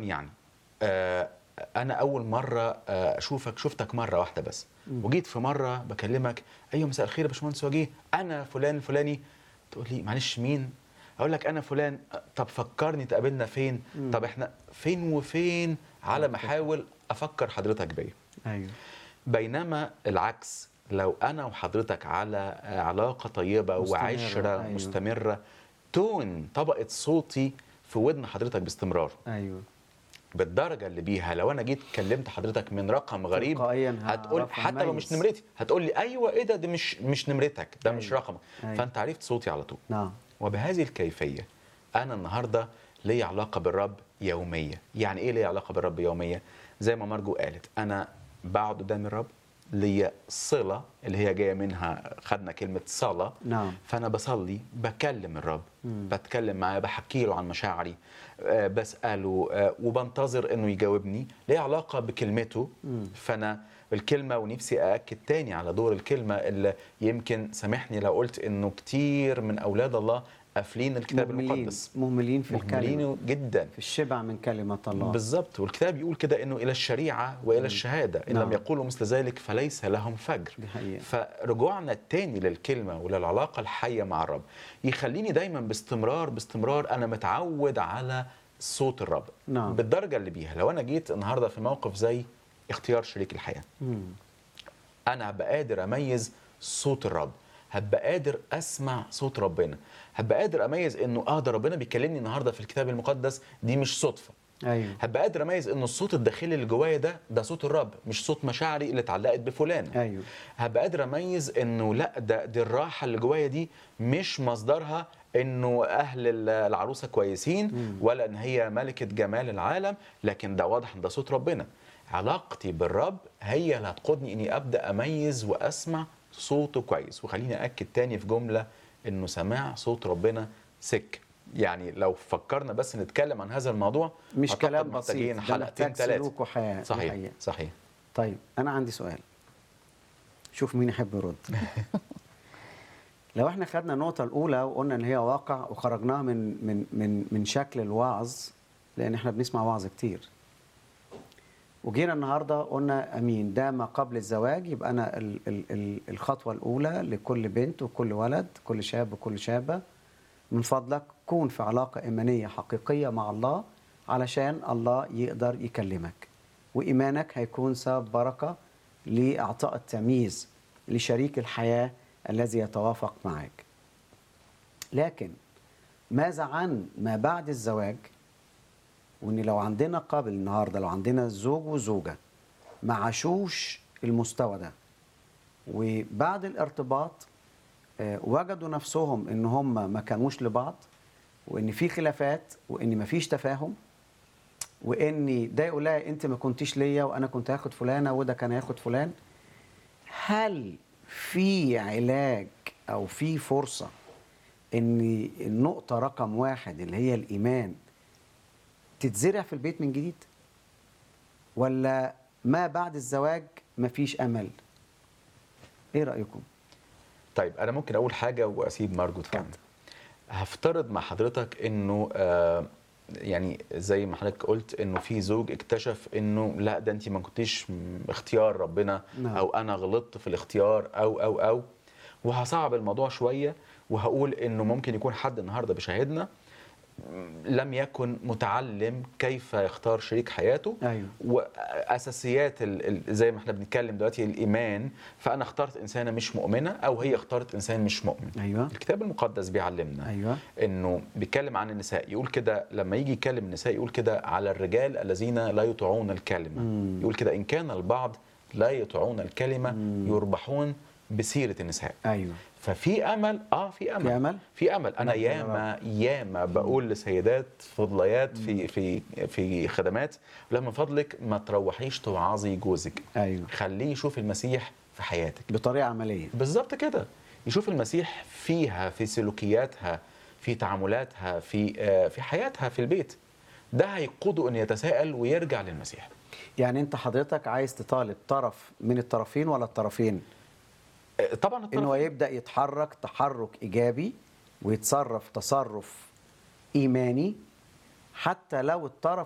يعني آه انا اول مره آه، اشوفك شفتك مره واحده بس وجيت في مره بكلمك ايوه مساء الخير يا باشمهندس وجيه انا فلان الفلاني تقول لي معلش مين اقول لك انا فلان آه، طب فكرني تقابلنا فين طب احنا فين وفين على ما احاول افكر حضرتك بيا ايوه بينما العكس لو انا وحضرتك على علاقه طيبه مستمرة، وعشره أيوة. مستمره تون طبقه صوتي في ودن حضرتك باستمرار ايوه بالدرجه اللي بيها لو انا جيت كلمت حضرتك من رقم غريب تلقائياً هتقول هعرف حتى لو مش أميز. نمرتي هتقول لي ايوه ايه ده ده مش مش نمرتك ده مش أيوة. رقمك أيوة. فانت عرفت صوتي على طول نعم وبهذه الكيفيه انا النهارده لي علاقه بالرب يوميه يعني ايه لي علاقه بالرب يوميه زي ما مرجو قالت انا بقعد قدام الرب ليا صله اللي هي جايه منها خدنا كلمه صلاه نعم. فانا بصلي بكلم الرب مم. بتكلم معاه بحكي له عن مشاعري آه، بساله آه، وبنتظر انه يجاوبني ليه علاقه بكلمته مم. فانا الكلمه ونفسي ااكد تاني على دور الكلمه اللي يمكن سامحني لو قلت انه كتير من اولاد الله قافلين الكتاب مهملين المقدس مهملين في الكلمه مهملينه جدا في الشبع من كلمه الله بالظبط والكتاب يقول كده انه الى الشريعه والى الشهاده ان نعم. لم يقولوا مثل ذلك فليس لهم فجر دي حقيقة. فرجوعنا التاني للكلمه وللعلاقه الحيه مع الرب يخليني دايما باستمرار باستمرار انا متعود على صوت الرب نعم. بالدرجه اللي بيها لو انا جيت النهارده في موقف زي اختيار شريك الحياه مم. انا هبقى قادر اميز صوت الرب هبقى قادر اسمع صوت ربنا هبقى قادر اميز انه اه ده ربنا بيكلمني النهارده في الكتاب المقدس دي مش صدفه ايوه هبقى قادر اميز ان الصوت الداخلي اللي جوايا ده ده صوت الرب مش صوت مشاعري اللي اتعلقت بفلان ايوه هبقى قادر اميز انه لا ده دي الراحه اللي جوايا دي مش مصدرها انه اهل ال- العروسه كويسين ولا ان هي ملكه جمال العالم لكن ده واضح ان ده صوت ربنا علاقتي بالرب هي اللي هتقودني اني ابدا اميز واسمع صوته كويس وخليني اكد تاني في جمله انه سماع صوت ربنا سك يعني لو فكرنا بس نتكلم عن هذا الموضوع مش أعتقد كلام محتاجين بسيط ده حلقتين محتاج ثلاثه سلوك وحياه دي صحيح حقيقة. صحيح طيب انا عندي سؤال شوف مين يحب يرد لو احنا خدنا النقطة الأولى وقلنا إن هي واقع وخرجناها من من من من شكل الوعظ لأن احنا بنسمع وعظ كتير. وجينا النهارده قلنا أمين ده ما قبل الزواج يبقى أنا ال ال ال الخطوة الأولى لكل بنت وكل ولد كل شاب وكل شابة من فضلك كون في علاقة إيمانية حقيقية مع الله علشان الله يقدر يكلمك وإيمانك هيكون سبب بركة لإعطاء التمييز لشريك الحياة الذي يتوافق معك لكن ماذا عن ما بعد الزواج وان لو عندنا قبل النهارده لو عندنا زوج وزوجه ما عاشوش المستوى ده وبعد الارتباط آه، وجدوا نفسهم ان هم ما كانوش لبعض وان في خلافات وان ما فيش تفاهم وان ده يقول لها انت ما كنتيش ليا وانا كنت هاخد فلانه وده كان هياخد فلان هل في علاج او في فرصه ان النقطه رقم واحد اللي هي الايمان تتزرع في البيت من جديد ولا ما بعد الزواج مفيش امل ايه رايكم طيب انا ممكن اقول حاجه واسيب مارجو تكمل اتفضل. هفترض مع حضرتك انه آه يعني زي ما حضرتك قلت انه في زوج اكتشف انه لا ده انت ما كنتيش م- اختيار ربنا نعم. او انا غلطت في الاختيار او او او وهصعب الموضوع شويه وهقول انه ممكن يكون حد النهارده بيشاهدنا لم يكن متعلم كيف يختار شريك حياته ايوه واساسيات ال- ال- زي ما احنا بنتكلم دلوقتي الايمان فانا اخترت انسانه مش مؤمنه او هي اختارت انسان مش مؤمن ايوه الكتاب المقدس بيعلمنا ايوه انه بيتكلم عن النساء يقول كده لما يجي يكلم النساء يقول كده على الرجال الذين لا يطيعون الكلمه مم. يقول كده ان كان البعض لا يطيعون الكلمه مم. يربحون بسيره النساء ايوه ففي امل اه في امل في امل في امل انا نعم، يا ياما ياما بقول لسيدات فضليات في في في خدمات لما من فضلك ما تروحيش توعظي جوزك ايوه خليه يشوف المسيح في حياتك بطريقه عمليه بالظبط كده يشوف المسيح فيها في سلوكياتها في تعاملاتها في آه، في حياتها في البيت ده هيقوده ان يتساءل ويرجع للمسيح يعني انت حضرتك عايز تطالب طرف من الطرفين ولا الطرفين آه، طبعا ان هو الطرف يبدا يتحرك تحرك ايجابي ويتصرف تصرف ايماني حتى لو الطرف